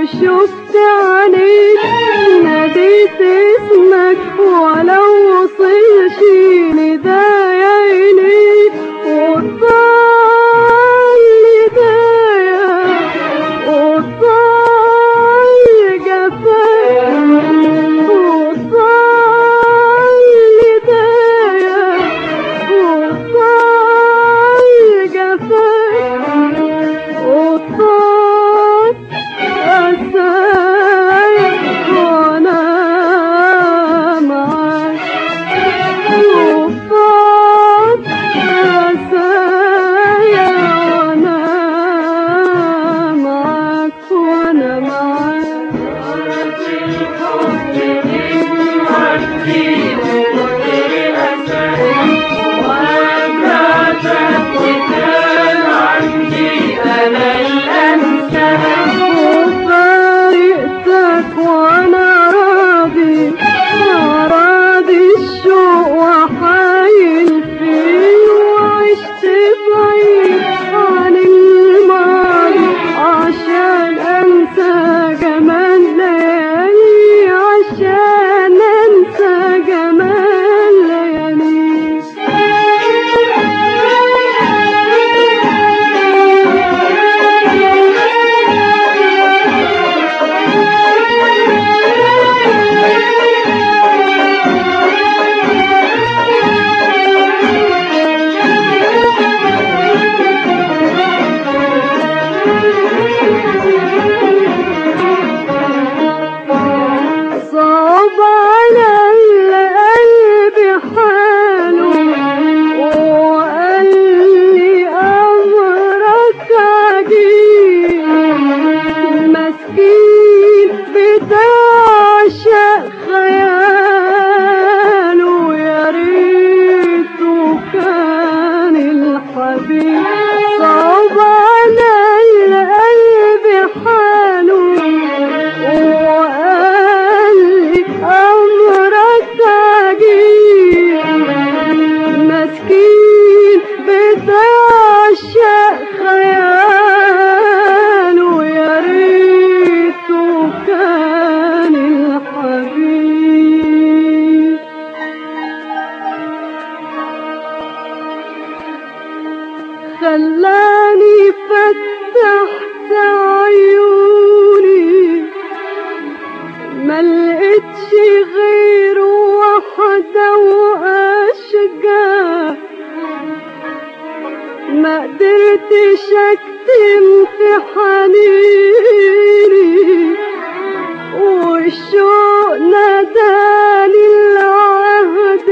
وشفت عينيك ناديت اسمك ولو وصلش ندايا إليك وصل ندايا وصل جفاك وصل ندايا وصل جفاك وصل أسايا وأنا معاك وصل أسايا وأنا معاك وأنا وفارقتك وانا راضي راضي الشوق وحايل فيه وعشت بعيد عن الماضي عشان انسى جمال ليالي عشان انسى جمال ليالي صعب على القلب حاله وقال لي أمرك عجيب مسكين بتعشق خياله يا ريته كان الحبيب صعب على القلب حاله وقال لي أمرك عجيب مسكين بتعشق خياله يا ريته كان الحبيب خلاني فتحت عيوني ما لقيتش غيره وحده واشجع ما قدرتش اكتم في حنيني والشوق ناداني العهد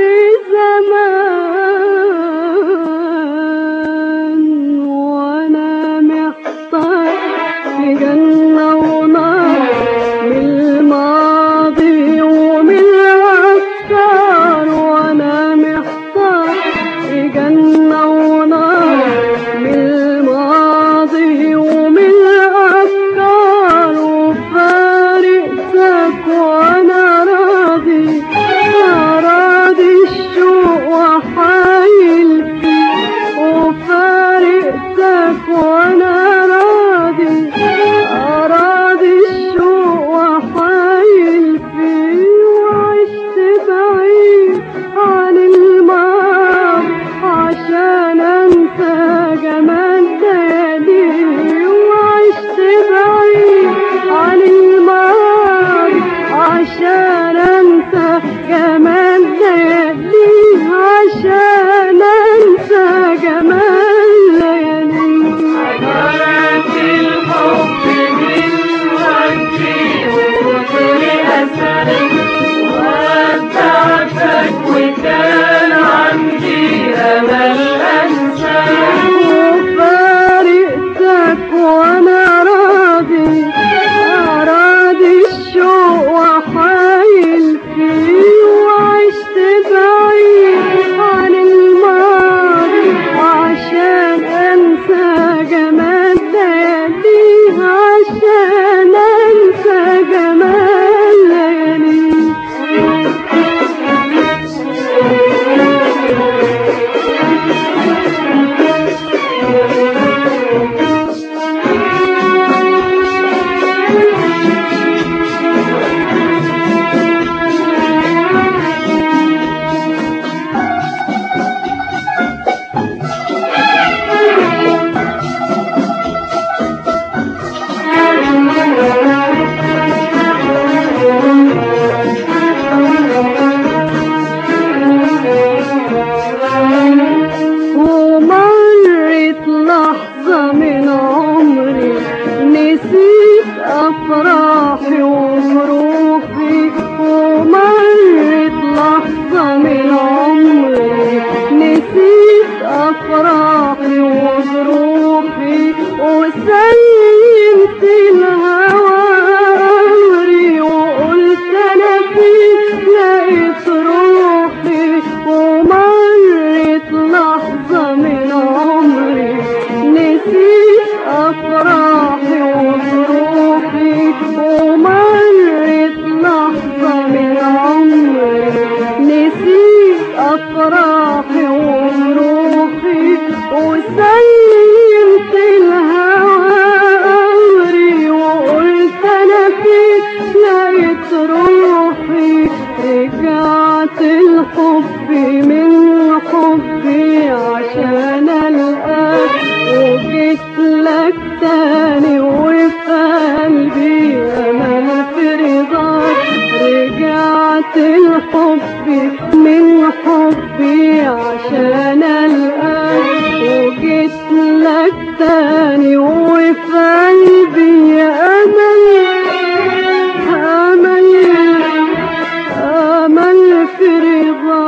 زمان وانا محتار في جنة ونار من الماضي ومن الأفكار وانا محتار في جنة ونار من الماضي ومن الأفكار وفارقتك وانا أفراحي وروحي وسلمت الهوى أمري وقلت أنا فيك لقيت روحي رجعت الحب من حبي عشان ألقاك وجيت لك تاني وفي قلبي أمل في رضاك رجعت الحب من حبي عشان ألقاك وجيت لك تاني وفي قلبي أمل أمل أمل في رضاك